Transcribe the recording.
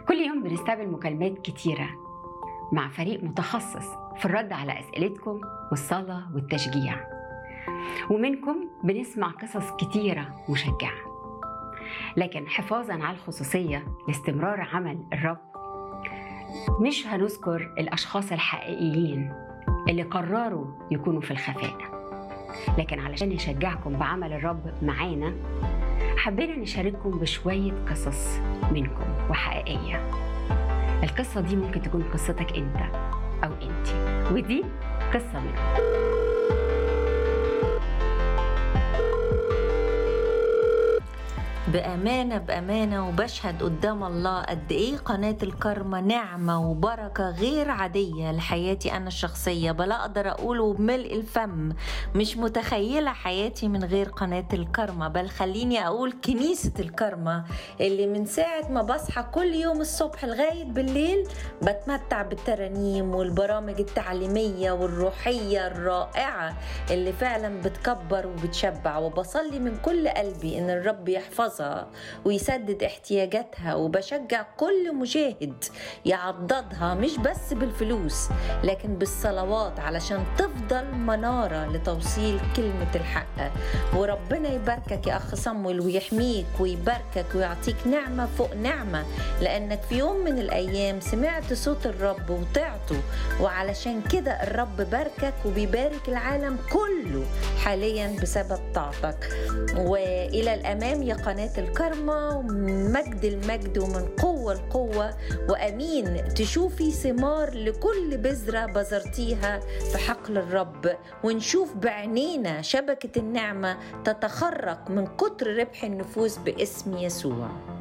كل يوم بنستقبل مكالمات كتيرة مع فريق متخصص في الرد على أسئلتكم والصلاة والتشجيع ومنكم بنسمع قصص كتيرة مشجعة لكن حفاظا على الخصوصية لاستمرار عمل الرب مش هنذكر الأشخاص الحقيقيين اللي قرروا يكونوا في الخفاء لكن علشان نشجعكم بعمل الرب معانا حبينا نشارككم بشوية قصص منكم وحقيقية القصة دي ممكن تكون قصتك انت او انت ودي قصة منكم بأمانة بأمانة وبشهد قدام الله قد إيه قناة الكرمة نعمة وبركة غير عادية لحياتي أنا الشخصية بلا أقدر أقوله بملء الفم مش متخيلة حياتي من غير قناة الكرمة بل خليني أقول كنيسة الكرمة اللي من ساعة ما بصحى كل يوم الصبح لغاية بالليل بتمتع بالترانيم والبرامج التعليمية والروحية الرائعة اللي فعلا بتكبر وبتشبع وبصلي من كل قلبي إن الرب يحفظها ويسدد احتياجاتها وبشجع كل مشاهد يعضدها مش بس بالفلوس لكن بالصلوات علشان تفضل منارة لتوصيل كلمة الحق وربنا يباركك يا أخ صمويل ويحميك ويباركك ويعطيك نعمة فوق نعمة لأنك في يوم من الأيام سمعت صوت الرب وطعته وعلشان كده الرب باركك وبيبارك العالم كله حاليا بسبب طاعتك وإلى الأمام يا قناة الكرمة ومن مجد المجد ومن قوة لقوة وأمين تشوفي ثمار لكل بذرة بذرتيها في حقل الرب ونشوف بعينينا شبكة النعمة تتخرق من كتر ربح النفوس باسم يسوع